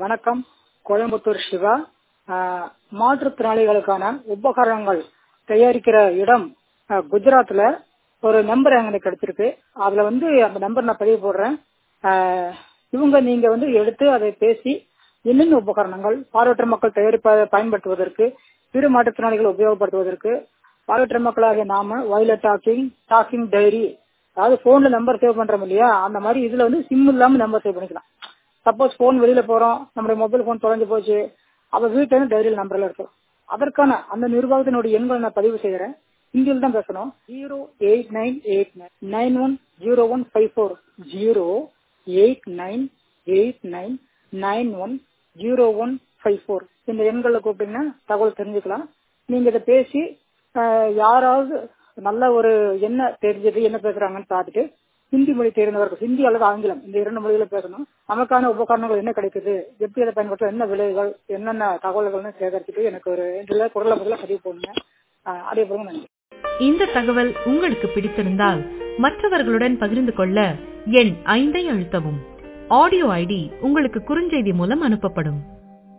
வணக்கம் கோயம்புத்தூர் சிவா ஆஹ், மாற்றுத்திறனாளிகளுக்கான உபகரணங்கள் தயாரிக்கிற இடம் ஆஹ், குஜராத்ல ஒரு நம்பர் எனக்கு கிடைச்சிருக்கு அதுல வந்து அந்த நம்பர் நான் பதிவு போடுறேன் ஆஹ், இவங்க நீங்க வந்து எடுத்து அதை பேசி என்னென்ன உபகரணங்கள் பார்வையற்ற மக்கள் தயாரிப்ப பயன்படுத்துவதற்கு சிறு மாற்றுத்திறனாளிகள் உபயோகப்படுத்துவதற்கு பார்வையற்ற மக்களாகிய நாம வயலட் டாக்கிங் டாக்கிங் டைரி அதாவது போன்ல நம்பர் சேவ் பண்றோம் இல்லையா அந்த மாதிரி இதுல வந்து சிம் இல்லாம நம்பர் சேவ் பண்ணிக்கலாம் சப்போஸ் போன் வெளியில போறோம் நம்முடைய மொபைல் போன் தொலைஞ்சு போச்சு அப்ப வீட்டுல இருந்து டைரியில் நம்பர்ல இருக்கும் அதற்கான அந்த நிர்வாகத்தினுடைய எண்களை நான் பதிவு செய்யறேன் இங்கில் தான் பேசணும் zero eight nine eight nine nine one zero one five four zero eight nine eight nine nine one zero one five four இந்த எண்களில் கூப்பிட்டீங்கன்னா தகவல் தெரிஞ்சுக்கலாம் நீங்க இதை பேசி ஆஹ், யாராவது நல்ல ஒரு என்ன தெரிஞ்சது என்ன பேசுறாங்கன்னு பார்த்துட்டு ஹிந்தி மொழி தெரிந்தவர்கள் ஹிந்தி அல்லது ஆங்கிலம் இந்த இரண்டு மொழியில பேசணும் நமக்கான உபகரணங்கள் என்ன கிடைக்குது எப்படி அதை பயன்படுத்த என்ன விலைகள் என்னென்ன தகவல்கள்னு சேகரிச்சுட்டு எனக்கு ஒரு இதுல குரலை பதில பதிவு போடுங்க ஆஹ், அதே போல நன்றி இந்த தகவல் உங்களுக்கு பிடித்திருந்தால் மற்றவர்களுடன் பகிர்ந்து கொள்ள எண் ஐந்தை அழுத்தவும் ஆடியோ ஐடி உங்களுக்கு குறுஞ்செய்தி மூலம் அனுப்பப்படும்